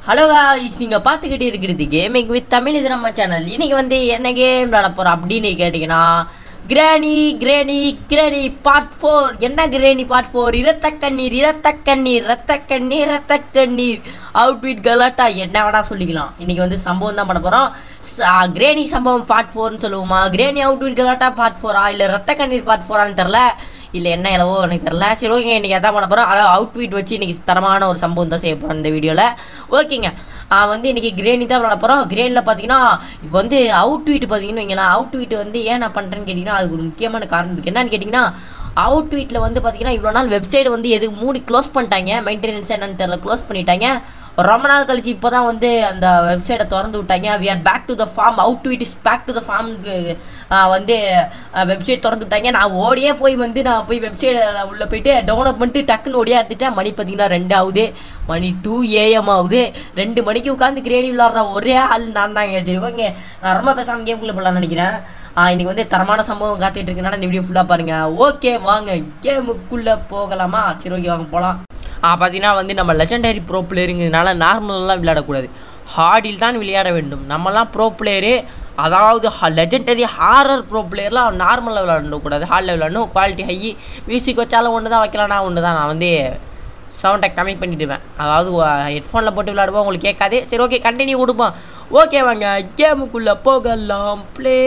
Hello guys நீங்கள் பார்த்துக்கிட்டு இருக்கிறது கேமிங் வித் தமிழ் இது நம்ம சேனல் இன்னைக்கு வந்து என்ன கேம் விளாட போகிறோம் அப்படின்னு கேட்டிங்கன்னா கிராணி கிராணி கிராணி பார்ட் ஃபோர் என்ன கிராணி பார்ட் ஃபோர் இரத்த கண்ணீர் இரத்த கண்ணீர் ரத்த கண்ணீர் ரத்த கண்ணீர் அவுட்விட் கலாட்டா என்ன வேணா சொல்லிக்கலாம் இன்னைக்கு வந்து சம்பவம் தான் பண்ண போகிறோம் கிரேணி சம்பவம் பார்ட் ஃபோர்னு சொல்லுவோமா கிரேணி அவுட்விட் கலாட்டா பார்ட் ஃபோரா இல்லை ரத்த கண்ணீர் பார்ட் ஃபோரான்னு தெரில இல்லை என்ன இலவோ எனக்கு தெரில சரி ஓகேங்க இன்றைக்கி அதான் பண்ண போகிறோம் அதாவது அவுட்வீட் வச்சு இன்றைக்கி தரமான ஒரு சம்பவம் தான் செய்ய போகிறோம் இந்த வீடியோவில் ஓகேங்க ஆ, வந்து இன்றைக்கி கிரேனி தான் விளாட போகிறோம் கிரேனில் பார்த்தீங்கன்னா இப்போ வந்து அவுட்வீட் பார்த்தீங்கன்னு வைங்களேன் அவுட்வீட் வந்து ஏன் நான் பண்ணுறேன்னு கேட்டிங்கன்னா அதுக்கு ஒரு முக்கியமான காரணம் இருக்குது என்னன்னு கேட்டிங்கன்னா அவுட்வீட்டில் வந்து பார்த்தீங்கன்னா இவ்வளோ நாள் வெப்சைட் வந்து எது மூடி க்ளோஸ் பண்ணிட்டாங்க மெயின்டெனன்ஸ் என்னன்னு தெரில க்ளோஸ் பண்ணிட்டாங்க ரொம்ப நாள் கழிச்சு இப்போ தான் வந்து அந்த வெப்சைட்டை திறந்து விட்டாங்க we are back to the form out to it is back to the form வந்து வெப்சைட் திறந்து விட்டாங்க நான் ஓடியே போய் வந்து நான் போய் வெப்சைட் உள்ளே போயிட்டு டவுன்லோட் பண்ணிட்டு டக்குன்னு ஓடியா எடுத்துட்டேன் மணி பார்த்தீங்கன்னா ரெண்டு ஆகுது மணி டூ ஏஎம் ஆகுது ரெண்டு மணிக்கு உட்காந்து கிரேடி விளாட்ற ஒரே ஆள் நான் தாங்க சரி ஓகே நான் ரொம்ப பேசாமல் கேமுக்குள்ளே போடலாம்னு நினைக்கிறேன் ஆ, இன்னைக்கு வந்து தரமான சம்பவம் காத்துட்டு இருக்கனால இந்த வீடியோ ஃபுல்லாக பாருங்க ஓகே வாங்க கேமுக்குள்ளே போகலாமா சரி ஓகே வாங்க போகலாம் ஆ பார்த்தீங்கன்னா வந்து நம்ம லெஜெண்டரி ப்ரோ பிளேயருங்கிறதுனால நார்மலெலாம் விளையாடக்கூடாது ஹார்டில் தான் விளையாட வேண்டும் நம்மலாம் ப்ரோ பிளேயரு அதாவது லெஜெண்டரி ஹாரர் ப்ரோ பிளேயர்லாம் நார்மலில் விளையாடக்கூடாது ஹாலில் விளையாடணும் குவாலிட்டி ஹை மியூசிக் வச்சாலும் ஒன்று தான் வைக்கலாம்னா ஒன்று தான் நான் வந்து சவுண்டை கம்மி பண்ணிடுவேன் அதாவது ஹெட்ஃபோனில் போட்டு விளையாடுவோம் உங்களுக்கு கேட்காது சரி ஓகே கண்டினியூ கொடுப்போம் ஓகே வாங்க கேமுக்குள்ளே போகலாம் ப்ளே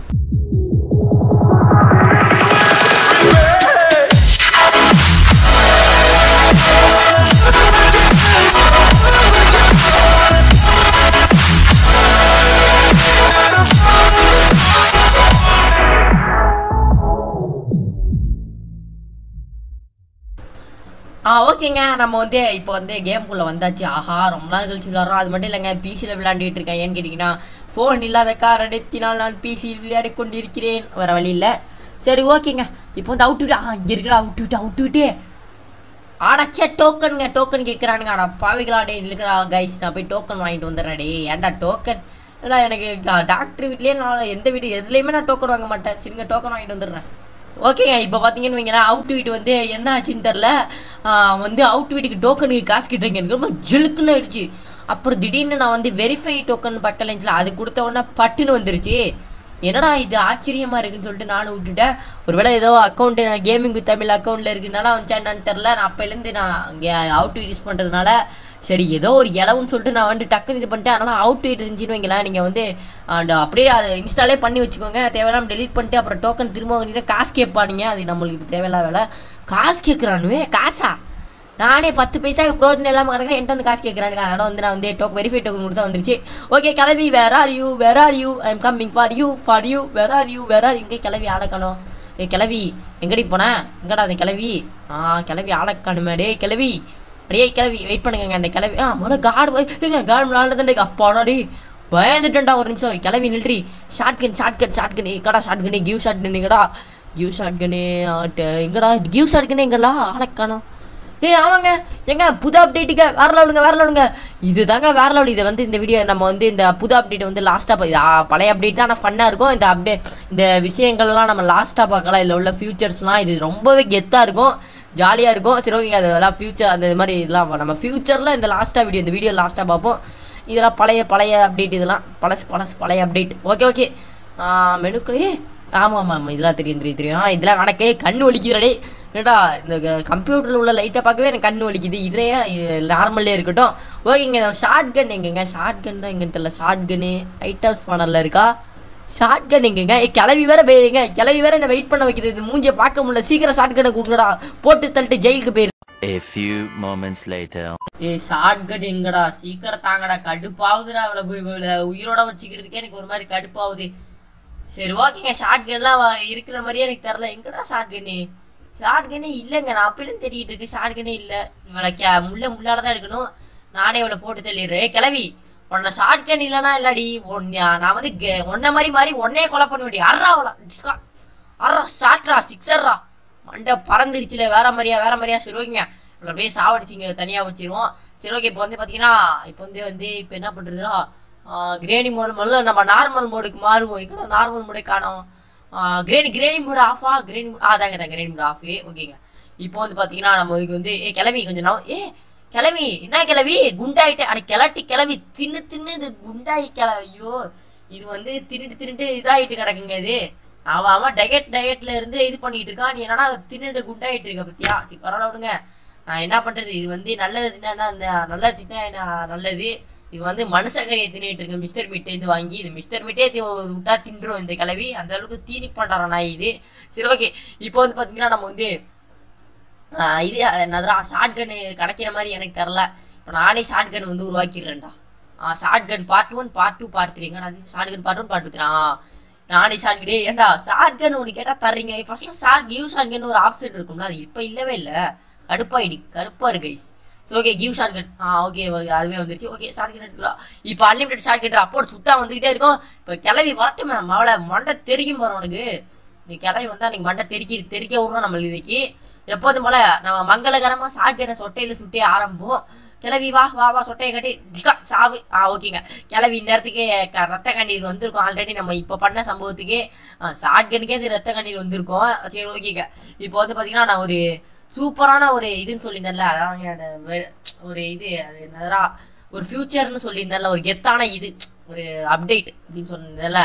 ஆ ஓகேங்க நம்ம வந்து இப்போ வந்து கேம்குள்ளே வந்தாச்சு ஆஹா ரொம்ப நாள் கழிச்சு விளாட்றோம் அது மட்டும் இல்லைங்க பிசியில் விளையாண்டுட்டு இருக்கேன் ஏன்னு கேட்டிங்கன்னா ஃபோன் இல்லாத காரணத்தினால் நான் பிசியில் விளையாடி கொண்டிருக்கிறேன் வேறு வழி இல்லை சரி ஓகேங்க இப்போ வந்து அவுட் விட்டு ஆ இங்கே இருக்கடா அவுட் விட்டு அவுட் விட்டு அடச்சே டோக்கனுங்க டோக்கன் கேட்குறானுங்க அட பாவிகளா டே இருக்கிறா கைஸ் நான் போய் டோக்கன் வாங்கிட்டு வந்துடுறேன் டே ஏன்டா டோக்கன் ஏடா எனக்கு டாக்டர் வீட்லேயே நான் எந்த வீடு எதுலேயுமே நான் டோக்கன் வாங்க மாட்டேன் சரிங்க டோக்கன் வாங்கிட்டு வந்துடுறேன் ஓகேங்க இப்போ பார்த்தீங்கன்னு வைங்களேன் அவுட் வீட் வந்து என்ன ஆச்சுன்னு தெரில வந்து அவுட் வீட்டுக்கு டோக்கனுக்கு காசு கிட்டங்க எனக்கு ரொம்ப ஜிலுக்குன்னு ஆயிடுச்சு அப்புறம் திடீர்னு நான் வந்து வெரிஃபை டோக்கன் பக்கத்தில் இருந்துச்சுல அது கொடுத்த உடனே பட்டுன்னு வந்துருச்சு என்னடா இது ஆச்சரியமா இருக்குன்னு சொல்லிட்டு நானும் விட்டுட்டேன் ஒருவேளை ஏதோ அக்கௌண்ட் நான் கேமிங் வித் தமிழ் அக்கௌண்ட்டில் இருக்கிறதுனால வந்துச்சா என்னன்னு தெரில நான் அப்போலேருந்து நான் இங்கே அவுட் யூஸ் பண்ணுறதுனால சரி ஏதோ ஒரு இலவுன்னு சொல்லிட்டு நான் வந்து டக்குன்னு இது பண்ணிட்டேன் அதனால் அவுட் வெயிட் இருந்துச்சுன்னு வைங்களேன் நீங்கள் வந்து அந்த அப்படியே அதை இன்ஸ்டாலே பண்ணி வச்சுக்கோங்க தேவையில்லாம டெலீட் பண்ணிட்டு அப்புறம் டோக்கன் திரும்ப வாங்கிட்டு காசு கேட்பானுங்க அது நம்மளுக்கு இப்ப தேவையில்லாத வேலை காசு கேட்குறானுவே காசா நானே பத்து பைசாக்கு ப்ரோஜனம் இல்லாமல் கிடக்கிறேன் என்கிட்ட வந்து காசு கேட்குறானுங்க அதனால் வந்து நான் வந்து டோக் வெரிஃபை டோக்கன் கொடுத்தா வந்துருச்சு ஓகே கிளவி where are you where are you I am coming for you for you where are you where are இங்கே கிளவி ஆளக்கணும் ஏ கிளவி எங்கடி போனேன் எங்கடா அந்த கிளவி ஆ கிளவி ஆளக்கணுமே டே கிளவி அடியே கிளவி வெயிட் பண்ணுங்க அந்த கிளவி ஆ முதல்ல காடு ஏங்க காடு விளாண்டதுண்டே அப்பாடாடி பயந்துட்டேன்டா ஒரு நிமிஷம் கிளவி நில்றி shotgun shotgun shotgun எங்கடா shotgun give shotgun எங்கடா கிவ் ஷார்ட் கன்னு எங்கடா கிவ் ஷார்ட் கன் எங்கடா ஆளக்கானோம் ஏய் ஆமாங்க எங்க புது அப்டேட்டுங்க வேற லவுடுங்க வேற லவுடுங்க இது தாங்க வேற லவுடு இதை வந்து இந்த வீடியோ நம்ம வந்து இந்த புது அப்டேட் வந்து லாஸ்ட்டாக பழைய அப்டேட் தான் ஆனால் ஃபன்னாக இருக்கும் இந்த அப்டேட் இந்த விஷயங்கள்லாம் நம்ம லாஸ்ட்டாக பார்க்கலாம் இதில் உள்ள ஃபியூச்சர்ஸ்லாம் இது ரொம்பவே கெத்தாக இருக்கும் ஜாலியாக இருக்கும் சரி ஓகே அதெல்லாம் ஃபியூச்சர் அந்த மாதிரி இதெல்லாம் நம்ம ஃபியூச்சரில் இந்த லாஸ்ட்டாக வீடியோ இந்த வீடியோ லாஸ்ட்டாக பார்ப்போம் இதெல்லாம் பழைய பழைய அப்டேட் இதெல்லாம் பழசு பழசு பழைய அப்டேட் ஓகே ஓகே மெனுக்களே ஆமாம் ஆமாம் ஆமாம் இதெல்லாம் தெரியும் தெரியும் தெரியும் ஆ, இதெல்லாம் கணக்கே கண் வலிக்குதுடே ஏடா இந்த கம்ப்யூட்டரில் உள்ள லைட்டை பார்க்கவே எனக்கு கண் வலிக்குது இதுலேயே நார்மல்லே இருக்கட்டும் ஓகேங்க ஷார்ட் கன் எங்கங்க ஷார்ட் கன் தான் எங்கன்னு தெரியல ஷார்ட் கன்னு ஹைட் ஹவுஸ் பானரில் இருக்கா ஷார்ட் கன் எங்கங்க ஏய், கிளவி வேற போயிருங்க கிளவி வேற என்ன வெயிட் பண்ண வைக்கிறது இது மூஞ்ச பார்க்க முடியல சீக்கிரம் ஷார்ட் கனை கொடுங்கடா போட்டு தள்ளிட்டு ஜெயிலுக்கு போயிரு A few moments later. ஏய் ஷார்ட் கட் எங்கடா சீக்கிரம் தாங்கடா கடுப்பாவுதுடா அவளை போய் இவளை உயிரோட வச்சுக்கிறதுக்கே எனக்கு ஒரு மாதிரி கடுப்பாகுது சரி ஓகேங்க ஷார்ட் கன்லாம் இருக்கிற மாதிரியே எனக்கு தெரில எங்கடா ஷார்ட் கன்னு ஷார்ட் கன்னே இல்லைங்க நான் அப்பயிலும் தேடிட்டு இருக்கு ஷார்ட் கன்னே இல்லை இவளை கே முள்ள முள்ளால தான் எடுக்கணும் நானே இவளை போட்டு தள்ளிடுறேன் ஏய், கிளவி உன்னை ஷார்ட் கன் இல்லைனா இல்லடி உன்னை நான் வந்து கே- உன்னை மாதிரி மாதிரி உன்னையே கொலை பண்ண முடியும் அறா அவளா டிஸ்கா அறா ஷார்ட்ரா சிக்ஸர்ரா மண்டை பறந்துருச்சுல வேற மாதிரியா வேற மாதிரியா சரி ஓகேங்க இவ்வளோ அப்படியே சாவடிச்சிங்க தனியாக வச்சிருவோம் சரி ஓகே இப்போ வந்து பார்த்தீங்கன்னா இப்போ வந்து வந்து இப்போ என்ன பண்ணுறதுனா கிரேனி மோடு முதல்ல நம்ம நார்மல் மோடுக்கு மாறுவோம் ఇక్కడ நார்மல் மோடே காணோம் கிரேனி கிரேனி மோடு ஆஃபா கிரேனி மோடு ஆ தாங்க தான் கிரேனி மோடு ஆஃப் ஓகேங்க இப்போ வந்து பார்த்தீங்கன்னா நம்ம இதுக்கு வந்து ஏ கிளவி கொஞ்சம் நான் ஏ கிளவி என்ன கிளவி குண்டாயிட்டு அட கிளட்டி கிளவி தின்னு தின்னு இது குண்டாயி கிள ஐயோ இது வந்து தின்னுட்டு தின்னுட்டு இதாயிட்டு கிடக்குங்க இது அவன் அவன் டயட் டயட்ல இருந்து இது பண்ணிட்டு இருக்கான் நீ என்னடா தின்னுட்டு குண்டாயிட்டு இருக்க பத்தியா சரி பரவாயில்ல விடுங்க நான் என்ன பண்றது இது வந்து நல்லது தின்னா இந்த நல்லது தின்னா என்ன நல்லது இது வந்து மனுஷக்கரையை தின்னுட்டு இருக்கு மிஸ்டர் மீட்டே இது வாங்கி இது மிஸ்டர் மீட்டே விட்டா தின்றும் இந்த கிளவி அந்த அளவுக்கு தீனி பண்றான் நாய் இது சரி ஓகே இப்போ வந்து பாத்தீங்கன்னா நம்ம வந்து ஆஹ் இது என்னதுடா ஷார்ட் கன் கிடைக்கிற மாதிரி எனக்கு தெரில இப்போ நானே ஷார்ட் கன் வந்து உருவாக்கிடுறேன்டா shotgun part one part two part த்ரீங்க அது shotgun part one part two ஆ நானே ஷார்ட் கன் ஏன்டா ஷார்ட் கன் ஒன்று கேட்டால் தர்றீங்க ஃபர்ஸ்ட்ல ஷார்ட் கிவ் ஷார்ட் கன் ஒரு ஆப்ஷன் இருக்கும்ல அது இப்போ இல்லவே இல்லை கடுப்பாயிடு கடுப்பா இருக்கு கைஸ் சரி ஓகே கிவ் ஷார்ட் கன் ஆ ஓகே அதுவே வந்துருச்சு ஓகே ஷார்ட் கன் எடுத்துக்கலாம் இப்போ அன்லிமிட்டட் ஷார்ட் கன் அப்போ சுட்டா வந்துகிட்டே இருக்கும் இப்போ கிளவி வரட்டுமே மவளை மண்டை தெரியும் பாரு உனக்கு நீ கிளம்பி வந்தா நீங்க மண்டை தெறிக்கி தெறிக்க விடுறோம் நம்ம இன்னைக்கு எப்போதும் போல நம்ம மங்களகரமா சாட்டின சொட்டையில சுட்டே ஆரம்பம் கிளவி வா வா வா சொட்டையை கட்டி டிக்கா, சாவு ஆ ஓகேங்க கிளவி இந்த நேரத்துக்கு க- ரத்த கண்ணீர் வந்திருக்கும் ஆல்ரெடி நம்ம இப்போ பண்ண சம்பவத்துக்கு ஷார்ட் கனுக்கே இது ரத்த கண்ணீர் வந்திருக்கும் சரி ஓகேங்க இப்போ வந்து பாத்தீங்கன்னா நான் ஒரு சூப்பரான ஒரு இதுன்னு சொல்லியிருந்தேன்ல அதான் அந்த வெ- ஒரு இது அது என்னதுடா ஒரு ஃபியூச்சர்னு சொல்லியிருந்தேன்ல ஒரு கெத்தான இது ஒரு அப்டேட் அப்படின்னு சொன்னதில்ல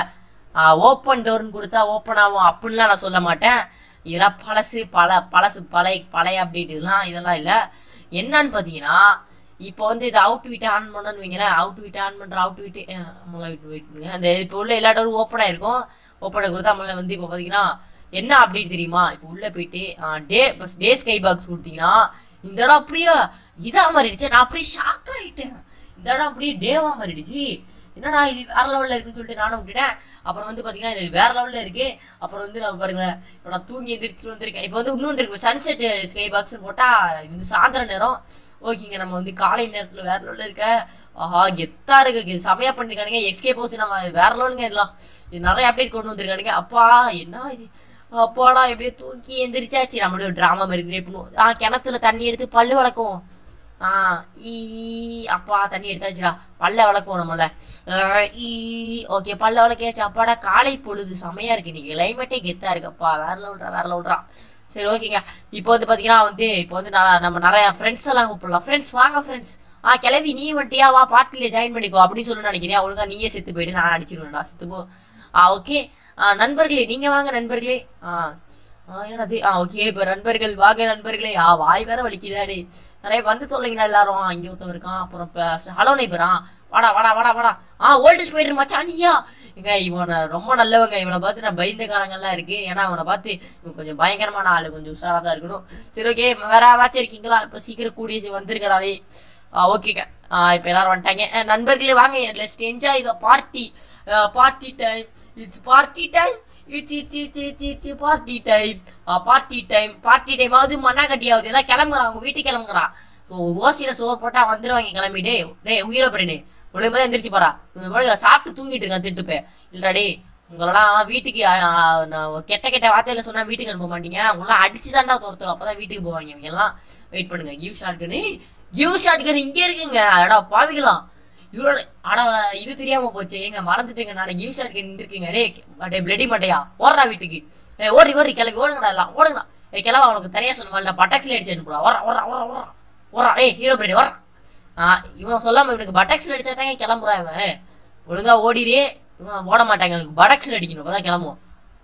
ஓப்பன் டோர்னு கொடுத்தா ஓப்பன் ஆகும் அப்படின்லாம் நான் சொல்ல மாட்டேன் இதெல்லாம் பழசு பல பழசு பழைய பழைய அப்டேட் இதெல்லாம் இதெல்லாம் இல்லை என்னன்னு பார்த்தீங்கன்னா இப்போ வந்து இது அவுட் வீட்டை ஆன் பண்ணணும்னு வைங்களேன் அவுட் வீட்டை ஆன் பண்ணுற அவுட் வீட்டு நம்மளா விட்டு வெயிட்டுங்க அந்த இப்போ உள்ள எல்லா டோரும் ஓப்பன் ஆயிருக்கும் ஓப்பன் கொடுத்தா நம்மள வந்து இப்போ பார்த்தீங்கன்னா என்ன அப்டேட் தெரியுமா இப்போ உள்ள போயிட்டு டே பஸ் டே ஸ்கை பாக்ஸ் கொடுத்தீங்கன்னா இந்த இடம் அப்படியே இதா மாறிடுச்சு நான் அப்படியே ஷாக் ஆயிட்டேன் இந்த இடம் அப்படியே டேவா மாறிடுச்சு என்னடா இது வேற லெவல்ல இருக்குன்னு சொல்லிட்டு நானும் விட்டுட்டேன் அப்புறம் வந்து பாத்தீங்கன்னா இது வேற லெவல்ல இருக்கு அப்புறம் வந்து நான் பாருங்க இப்போ நான் தூங்கி எந்திரிச்சு வந்திருக்கேன் இப்போ வந்து இன்னொன்று இருக்கு சன்செட் ஸ்கை பாக்ஸ் போட்டா இது வந்து சாயந்தர நேரம் ஓகேங்க நம்ம வந்து காலை நேரத்துல வேற லெவல்ல இருக்க ஆஹா கெத்தா இருக்கு இது செமையா பண்ணிருக்கானுங்க எஸ்கே போஸ் நம்ம வேற லெவலுங்க இதெல்லாம் இது நிறைய அப்டேட் கொண்டு வந்திருக்கானுங்க அப்பா என்ன இது அப்பாடா எப்படியோ தூக்கி எந்திரிச்சாச்சு நம்மளுடைய ட்ராமா மாதிரி கிரியேட் பண்ணுவோம் ஆ கிணத்துல தண்ணி எடுத்து பல்லு வளர்க்கும் ஆ ஈ அப்பா தண்ணி எடுத்தாச்சுடா பல்ல வளர்க்கும் நம்மள ஆ, ஈ ஓகே பல்ல வளர்க்கியாச்சு அப்பாடா காலை பொழுது செமையா இருக்கு இன்னைக்கு கிளைமேட்டே கெத்தா இருக்குப்பா வேற விட்றா வேற விட்றா சரி ஓகேங்க இப்போ வந்து பாத்தீங்கன்னா வந்து இப்போ வந்து நான் நம்ம நிறைய ஃப்ரெண்ட்ஸ் எல்லாம் கூப்பிடலாம் ஃப்ரெண்ட்ஸ் வாங்க ஃப்ரெண்ட்ஸ் ஆ கிளவி நீ வந்துட்டியா வா பார்ட்டில ஜாயின் பண்ணிக்கோ அப்படின்னு சொல்லி நினைக்கிறியா ஒழுங்கா நீயே செத்து போயிட்டு நான் அடிச்சிருவேன்டா செத்து போ ஆ ஓகே ஆ நண்பர்களே நீங்க வாங்க நண்பர்களே ஆ ஆ, என்னது ஆ ஓகே இப்போ நண்பர்கள் வாங்க நண்பர்களே ஆ வாய் வேற வலிக்குதாடி நிறைய வந்து சொல்லுங்கடா எல்லாரும் ஆ, இங்க ஒருத்தன் இருக்கான் அப்புறம் இப்போ ஹலோ நைபரா வாடா வாடா வாடா வாடா ஆ ஓல்டு ஸ்பைடர் மச்சான் நீயா ஏங்க இவனை ரொம்ப நல்லவங்க இவனை பார்த்து நான் பயந்த காலங்கள்லாம் இருக்கு ஏன்னா அவனை பார்த்து இவன் கொஞ்சம் பயங்கரமான ஆளு கொஞ்சம் உஷாரா தான் இருக்கணும் சரி ஓகே வேற யாராச்சும் இருக்கீங்களா இப்போ சீக்கிரம் கூடிய சீ- வந்துருக்கடாடே ஆ ஓகேங்க ஆ இப்போ எல்லாரும் வந்துட்டாங்க அஹ், நண்பர்களே வாங்க let's enjoy the party party time it's party time it's it's it's it's it's party time party time party time ஆகுது மண்ணா கட்டியாவது எல்லாம் கிளம்புறா அவங்க வீட்டுக்கு கிளம்புறா ஸோ ஓசியில் சோறு போட்டால் வந்துடுவாங்க கிளம்பி டே டே உயிரை பிரேனு ஒழுங்கு தான் எந்திரிச்சு போறா இந்த மாதிரி சாப்பிட்டு தூங்கிட்டு இருக்கான் திட்டுப்பே இல்லடா டே உங்களெல்லாம் வீட்டுக்கு ஆ, ஆ, நான் கெட்ட கெட்ட வார்த்தையில சொன்னா வீட்டுக்கு அனுப்ப மாட்டீங்க உங்களாம் அடிச்சு தாண்டா துரத்துறோம் அப்பதான் வீட்டுக்கு போவாங்க இவங்க எல்லாம் வெயிட் பண்ணுங்க give shotgun give shotgun இங்கே இருக்குங்க அடா பாவிக்கலாம் இவ்வளோ அட இது தெரியாம போச்சு ஏங்க மறந்துட்டேங்க நான் கிவ் ஷாட் கன் இருக்குங்க டே டே பிளடி மாட்டையா ஓடுறா வீட்டுக்கு ஏ ஓடி ஓடி கிளம்பி ஓடுங்கடா எல்லாம் ஓடுங்கடா ஏ கிளம்ப அவனுக்கு தனியா சொல்லுவாள் பட்டாக்ஸ்ல அடிச்சு அனுப்புடா ஓரா ஓரா ஓரா ஓரா ஓரா ஏய் ஹீரோ பிரேடி ஓரா ஆ இவன் சொல்லாம இவனுக்கு பட்டாக்ஸ்ல அடிச்சா தாங்க கிளம்புறான் இவன் ஒழுங்கா ஓடிரே இவன் ஓட மாட்டாங்க இவனுக்கு பட்டாக்ஸ்ல அடிக்கணும் அப்பதான் கிளம்புவோம்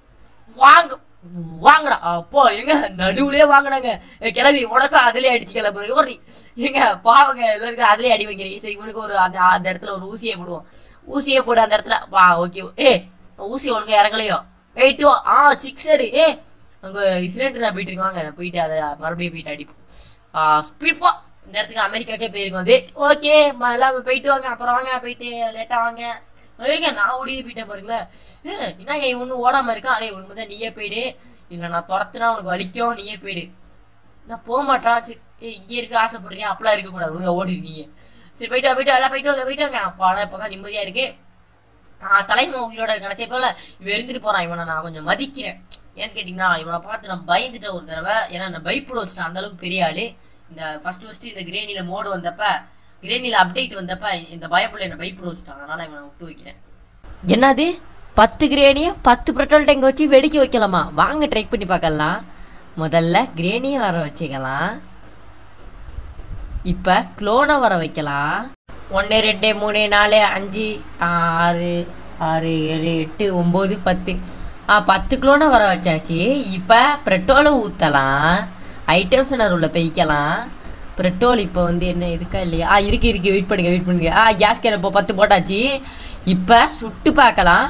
வாங்க வாங்கடா அப்போ எங்க நடுவுலயே வாங்கினாங்க கிளம்பி உனக்கும் அதுலயே அடிச்சு கிளம்புறீங்க ஒரு எங்க பாவங்க எல்லாருக்கும் அதுலயே அடி வைக்கிறீங்க சரி இவனுக்கு ஒரு அந்த அந்த இடத்துல ஒரு ஊசியை போடுவோம் ஊசியை போடு அந்த இடத்துல வா ஓகே ஏ ஊசி உனக்கு இறங்கலையோ போயிட்டு வா. ஆ சிக்ஸரு ஏ அங்க சிலிண்டர் நான் போயிட்டு இருக்காங்க அதை போயிட்டு அதை மறுபடியும் போயிட்டு அடிப்போம் ஸ்பீட் போ இந்த இடத்துக்கு அமெரிக்காக்கே போயிருக்கோம் அது ஓகே எல்லாம் போயிட்டு வாங்க அப்புறம் வாங்க போயிட்டு லேட்டா வாங்க ஏங்க நான் ஓடி போயிட்டேன் பாருங்களேன் ஏ, என்னங்க இவன் ஒன்றும் ஓடாம இருக்கான் அடே உனக்கு தான் நீயே போயிடு இல்லை நான் துரத்துனா உனக்கு வலிக்கும் நீயே போயிடு நான் போக மாட்டா சரி ஏய், இங்கே இருக்க ஆசைப்படுறீங்க அப்பெல்லாம் இருக்கக்கூடாது ஒழுங்கா ஓடிருக்கீங்க சரி போயிட்டு வா, போயிட்டு வா, எல்லாம் போயிட்டு வாங்க போயிட்டு வாங்க அப்போ ஆனால் இப்போ தான் நிம்மதியாக இருக்கு ஆஹ் தலைமை உயிரோட இருக்கான சரி போல இவன் இருந்துட்டு போறான் இவனை நான் கொஞ்சம் மதிக்கிறேன் ஏன்னு கேட்டிங்கன்னா இவனை பார்த்து நான் பயந்துட்டேன் ஒரு தடவை ஏன்னா நான் பயப்பட வச்சுட்டேன் அந்த அளவுக்கு பெரிய ஆளு இந்த ஃபர்ஸ்ட் ஃபர்ஸ்ட் இந்த கிரேனில மோடு வந்தப்ப கிரேனில அப்டேட் வந்தப்ப இந்த பயப்புல என்ன பயப்பட வச்சுட்டாங்க அதனால இவனை விட்டு வைக்கிறேன் என்னது பத்து கிரேனியும் பத்து பெட்ரோல் டேங்க் வச்சு வெடிக்க வைக்கலாமா வாங்க ட்ரை பண்ணி பார்க்கலாம் முதல்ல கிரேனியும் வர வச்சுக்கலாம் இப்போ க்ளோனை வர வைக்கலாம் ஒன்று ரெண்டு மூணு நாலு அஞ்சு ஆறு ஆறு ஏழு எட்டு ஒம்பது பத்து ஆ பத்து க்ளோனை வர வச்சாச்சு இப்போ பெட்ரோலை ஊற்றலாம் ஐட்டம் சென்டர் உள்ள போய்க்கலாம் பெட்ரோல் இப்போ வந்து என்ன இருக்கா இல்லையா ஆ இருக்கு இருக்கு வெயிட் பண்ணுங்க வெயிட் பண்ணுங்க ஆ கேஸ் கேன் இப்போ பத்து போட்டாச்சு இப்போ சுட்டு பார்க்கலாம்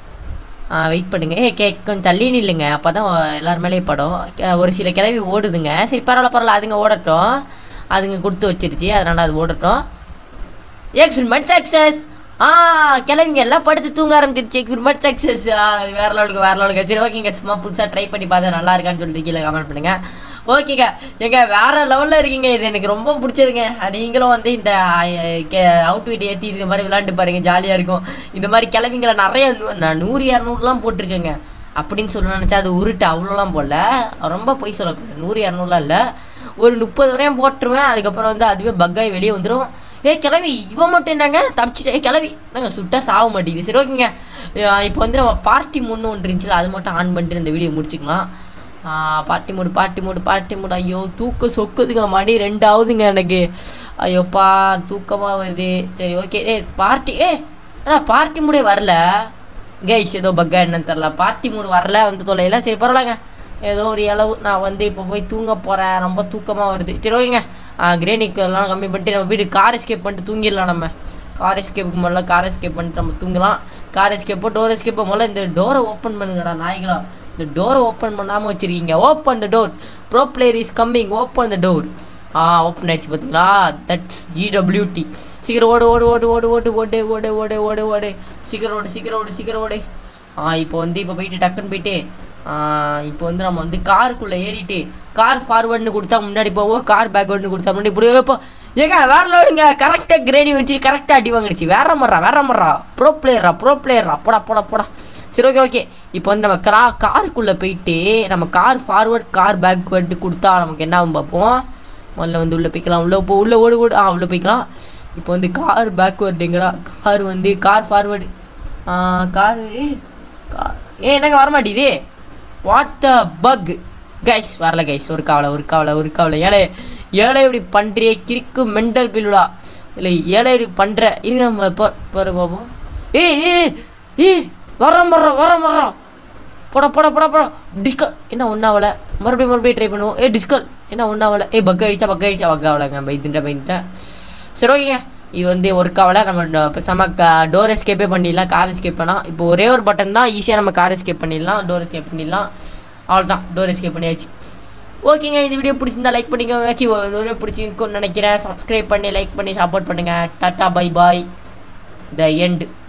ஆ வெயிட் பண்ணுங்க ஏ கே கொஞ்சம் தள்ளி நில்லுங்க அப்போ தான் எல்லார் மேலேயும் படம் கே- ஒரு சில கிளவி ஓடுதுங்க சரி பரவாயில்ல பரவாயில்ல அதுங்க ஓடட்டும் அதுங்க கொடுத்து வச்சிருச்சு அதனால் அது ஓடட்டும் எக்ஸ்பிரிமெண்ட் சக்ஸஸ் ஆ கிளவிங்க எல்லாம் படுத்து தூங்க ஆரம்பிச்சிருச்சு எக்ஸ்பிரிமெண்ட் சக்ஸஸ் வேற லெவலுக்கு வேற லெவலுக்கு சரி ஓகேங்க சும்மா புதுசாக ட்ரை பண்ணி பார்த்தா நல்லா இருக்கான்னு சொல்லிட்டு கீழே கமெண்ட் பண்ணுங்க ஓகேங்க எங்க வேற லெவலில் இருக்கீங்க இது எனக்கு ரொம்ப பிடிச்சிருங்க நீங்களும் வந்து இந்த அவுட் வீட் ஏற்றி இது மாதிரி விளாண்டு பாருங்க ஜாலியாக இருக்கும் இந்த மாதிரி கிளவிங்களை நிறைய நூ- நான் நூறு இரநூறுலாம் போட்டிருக்கேங்க அப்படின்னு சொல்ல நினச்சா அது உருட்டு அவ்வளோலாம் போடல ரொம்ப பொய் சொல்லக்கூடாது நூறு இரநூறுலாம் இல்லை ஒரு முப்பது வரையும் போட்டுருவேன் அதுக்கப்புறம் வந்து அதுவே பக்காய் வெளியே வந்துடும் ஏ கிளவி இவன் மட்டும் என்னங்க தப்பிச்சுட்டு ஏ கிளவி நாங்கள் சுட்டா சாக மாட்டேங்குது சரி ஓகேங்க இப்போ வந்து நம்ம பார்ட்டி முன்னு ஒன்று இருந்துச்சுல அது மட்டும் ஆன் பண்ணிட்டு இந்த வீடியோ முடிச்சுக்கலாம் party mood party mood party mood ஐயோ தூக்கம் சொக்குதுங்க மணி ரெண்டாவதுங்க எனக்கு ஐயோப்பா தூக்கமாக வருது சரி ஓகே ஏ பார்ட்டி ஏ ஆனால் பார்ட்டி மூடே வரல கைஸ் ஏதோ பக்கா என்னன்னு தெரில பார்ட்டி மூடு வரல வந்து தொலைல சரி பரவாயில்லங்க ஏதோ ஒரு அளவு நான் வந்து இப்போ போய் தூங்க போகிறேன் ரொம்ப தூக்கமாக வருது சரி ஓகேங்க கிரேனிக்கெல்லாம் கம்மி பண்ணிட்டு நம்ம வீடு கார் எஸ்கேப் பண்ணிட்டு தூங்கிடலாம் நம்ம கார் எஸ்கேப்புக்கு முதல்ல கார் எஸ்கேப் பண்ணிட்டு நம்ம தூங்கலாம் கார் எஸ்கேப்போ டோர் எஸ்கேப்போ முதல்ல இந்த டோரை ஓப்பன் பண்ணுங்கடா நாய்களா இந்த டோரை ஓப்பன் பண்ணாமல் வச்சிருக்கீங்க open the door pro player is coming open the door ஆ ஓப்பன் ஆயிடுச்சு பார்த்தீங்களா தட்ஸ் ஜிடபிள்யூடி சீக்கிரம் ஓடு ஓடு ஓடு ஓடு ஓடு ஓடு ஓடு ஓடு ஓடு ஓடு சீக்கிரம் ஓடு சீக்கிரம் ஓடு சீக்கிரம் ஓடு ஆ இப்போ வந்து இப்போ போயிட்டு டக்குன்னு போயிட்டு ஆ, இப்போ வந்து நம்ம வந்து காருக்குள்ளே ஏறிட்டு கார் ஃபார்வர்டுன்னு கொடுத்தா முன்னாடி போவோம் கார் பேக்வர்டுன்னு கொடுத்தா முன்னாடி இப்படி இப்போ ஏங்க வேற லோடுங்க கரெக்டாக கிரேனி வச்சு கரெக்டாக அடி வாங்கிடுச்சு வேற மர்றா வேற மர்றா ப்ரோ பிளேயரா ப்ரோ பிளேயரா போடா போடா போடா சரி ஓகே ஓகே இப்போ வந்து நம்ம கரா காருக்குள்ளே போயிட்டு நம்ம கார் ஃபார்வர்ட் கார் பேக்வர்டு கொடுத்தா நமக்கு என்ன ஆகும் பார்ப்போம் முதல்ல வந்து உள்ளே போய்க்கலாம் உள்ளே போ உள்ளே ஓடு ஓடு ஆ உள்ளே போய்க்கலாம் இப்போ வந்து கார் பேக்வர்டுங்கடா கார் வந்து கார் ஃபார்வர்டு காரு கார் ஏ என்னங்க வரமாட்டேது வாட் த பக் கைஸ் வரல கைஸ் ஒரு கவலை ஒரு கவலை ஒரு கவலை ஏழை ஏழை இப்படி பண்ணுறிய கிறுக்கு மென்டல் பில்லுடா இல்லை ஏழை இப்படி பண்ணுற இருங்க நம்ம இப்போ பாரு பாப்போம் ஏய் ஏய் ஏய் வரோம் வர்றோம் வரோம் வர்றோம் போட போட போட போட டிஸ்கல் என்ன ஒன்றாவல மறுபடியும் மறுபடியும் ட்ரை பண்ணுவோம் ஏ டிஸ்கல் என்ன ஒன்றாவல ஏய் பக் அடிச்சா பக் அடிச்சா பக் ஆகலைங்க பைத்துட்டேன் பைத்துட்டேன் சரி ஓகேங்க இது வந்து ஒர்க் ஆகலை நம்ம பேசாம டோர் எஸ்கேப்பே பண்ணிடலாம் கார் எஸ்கேப் பண்ணலாம் இப்போ ஒரே ஒரு பட்டன் தான் ஈஸியாக நம்ம கார் எஸ்கேப் பண்ணிடலாம் டோர் எஸ்கேப் பண்ணிடலாம் அவ்வளோதான் டோர் எஸ்கேப் பண்ணியாச்சு ஓகேங்க இந்த வீடியோ பிடிச்சிருந்தா லைக் பண்ணிக்கோங்க சி இந்த வீடியோ பிடிச்சிருக்குன்னு நினைக்கிறேன் சப்ஸ்கிரைப் பண்ணி லைக் பண்ணி சப்போர்ட் பண்ணுங்கள் tata bye bye the end